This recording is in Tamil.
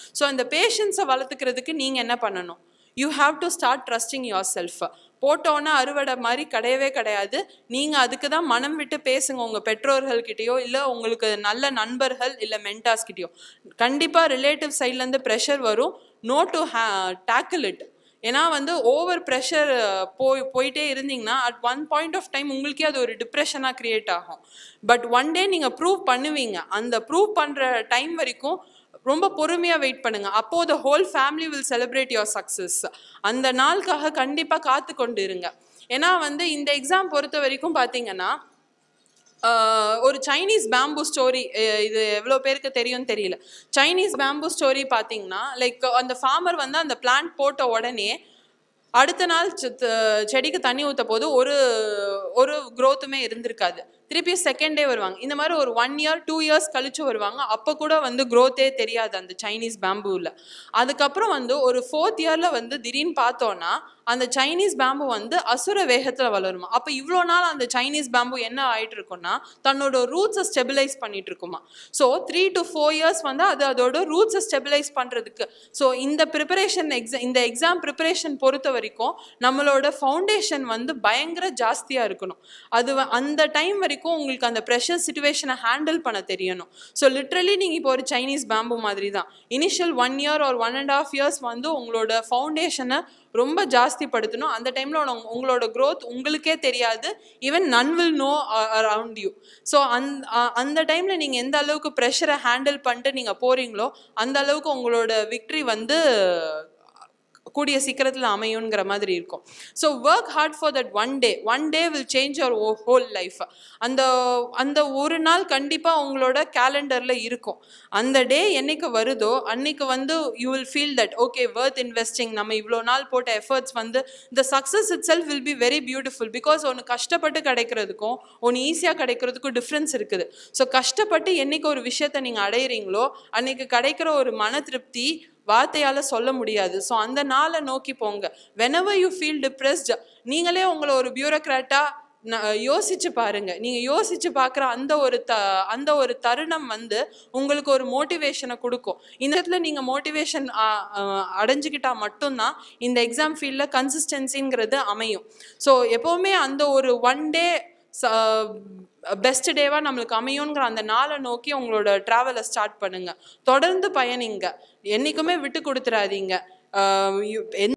ஸோ அந்த பேஷன்ஸை வளர்த்துக்கிறதுக்கு நீங்கள் என்ன பண்ணணும் you have to start trusting yourself போட்டோன்னா அறுவடை மாதிரி கிடையவே கிடையாது நீங்கள் அதுக்கு தான் மனம் விட்டு பேசுங்க உங்கள் பெற்றோர்கள்கிட்டயோ இல்லை உங்களுக்கு நல்ல நண்பர்கள் இல்லை மென்டாஸ்கிட்டயோ கண்டிப்பாக ரிலேட்டிவ் சைட்லேருந்து ப்ரெஷர் வரும் know to hey tackle it ஏன்னா வந்து ஓவர் ப்ரெஷர் போய் போயிட்டே இருந்தீங்கன்னா at one point of time உங்களுக்கே அது ஒரு டிப்ரெஷனாக க்ரியேட் ஆகும் பட் ஒன் டே நீங்கள் ப்ரூவ் பண்ணுவீங்க அந்த ப்ரூவ் பண்ணுற டைம் வரைக்கும் ரொம்ப பொறுமையாக வெயிட் பண்ணுங்க அப்போ the whole family will celebrate your success அந்த நாளுக்காக கண்டிப்பாக காத்து கொண்டு இருங்க ஏன்னா வந்து இந்த எக்ஸாம் பொறுத்த வரைக்கும் பார்த்தீங்கன்னா ஆஹ் ஒரு சைனீஸ் பேம்பு ஸ்டோரி இது எவ்வளோ பேருக்கு தெரியும்னு தெரியல சைனீஸ் பேம்பு ஸ்டோரி பார்த்தீங்கன்னா லைக் அந்த ஃபார்மர் வந்து அந்த பிளான்ட் போட்ட உடனே அடுத்த நாள் செ- த- செடிக்கு தண்ணி ஊற்ற போது ஒரு ஒரு growth-மே இருந்திருக்காது திருப்பி செகண்ட் டே வருவாங்க இந்த மாதிரி ஒரு ஒன் இயர் டூ இயர்ஸ் கழிச்சு வருவாங்க அப்போ கூட வந்து growth-ஏ தெரியாது அந்த சைனீஸ் பேம்பூவில் அதுக்கப்புறம் வந்து ஒரு ஃபோர்த் இயரில் வந்து திடீர்னு பார்த்தோன்னா அந்த சைனீஸ் பேம்பு வந்து அசுர வேகத்தில் வளருமா அப்போ இவ்வளோ நாள் அந்த சைனீஸ் பேம்பு என்ன ஆயிட்டு இருக்கும்னா தன்னோட ரூட்ஸை ஸ்டெபிலைஸ் பண்ணிட்டு இருக்குமா so three to four years வந்து அது அதோட ரூட்ஸை ஸ்டெபிலைஸ் பண்ணுறதுக்கு ஸோ இந்த ப்ரிப்பரேஷன் எக்ஸாம் இந்த எக்ஸாம் ப்ரிப்பரேஷன் பொறுத்த வரைக்கும் நம்மளோட ஃபவுண்டேஷன் வந்து பயங்கர ஜாஸ்தியாக இருக்கணும் அது வ- அந்த டைம் வரைக்கும் உங்களுக்கு அந்த ப்ரெஷர் சுச்சுவேஷனை ஹேண்டில் பண்ண தெரியணும் ஸோ லிட்ரலி நீங்கள் இப்போ ஒரு சைனீஸ் பேம்பு மாதிரி தான் இனிஷியல் ஒன் இயர் ஒரு ஒன் அண்ட் ஆஃப் இயர்ஸ் வந்து உங்களோட ஃபவுண்டேஷனை ரொம்ப ஜாஸ்திப்படுத்தணும் அந்த டைமில் உங்களோட growth உங்களுக்கே தெரியாது even none will know around you so அந் அ- அந்த டைமில் நீங்கள் எந்த அளவுக்கு ப்ரெஷரை ஹேண்டில் பண்ணிட்டு நீங்கள் போகிறீங்களோ அந்த அளவுக்கு உங்களோட விக்ட்ரி வந்து கூடிய சீக்கிரத்தில் அமையுங்கிற மாதிரி இருக்கும் so work hard for that one day one day will change your whole life அந்த அந்த ஒரு நாள் கண்டிப்பாக உங்களோட கேலண்டரில் இருக்கும் அந்த டே என்னைக்கு வருதோ அன்னைக்கு வந்து you will feel that okay worth investing நம்ம இவ்வளோ நாள் போட்ட எஃபர்ட்ஸ் வந்து இந்த success itself will be very beautiful because ஒன்று கஷ்டப்பட்டு கிடைக்கிறதுக்கும் ஒன்று ஈஸியாக கிடைக்கிறதுக்கும் டிஃப்ரென்ஸ் இருக்குது ஸோ கஷ்டப்பட்டு என்னைக்கு ஒரு விஷயத்தை நீங்கள் அடையிறீங்களோ அன்னைக்கு கிடைக்கிற ஒரு மன திருப்தி வார்த்தையால சொல்ல முடியாது ஸோ அந்த நாளை நோக்கி போங்க whenever யூ ஃபீல் டிப்ரெஸ்ட் நீங்களே உங்களை ஒரு பியூரோக்ராட்டா யோசிச்சு பாருங்க நீங்க யோசிச்சு பார்க்குற அந்த ஒரு த அந்த ஒரு தருணம் வந்து உங்களுக்கு ஒரு மோட்டிவேஷனை கொடுக்கும் இந்த இடத்துல நீங்க மோட்டிவேஷன் அடைஞ்சுக்கிட்டா மட்டும்தான் இந்த எக்ஸாம் ஃபீல்டில் கன்சிஸ்டன்சிங்கிறது அமையும் ஸோ எப்போவுமே அந்த ஒரு ஒன் டே பெஸ்ட் டேவாக நம்மளுக்கு அமையுங்கிற அந்த நாளை நோக்கி உங்களோட ட்ராவலை ஸ்டார்ட் பண்ணுங்க தொடர்ந்து பயணிங்க என்றைக்குமே விட்டு கொடுத்துறாதீங்க ஆஹ் you- எந்த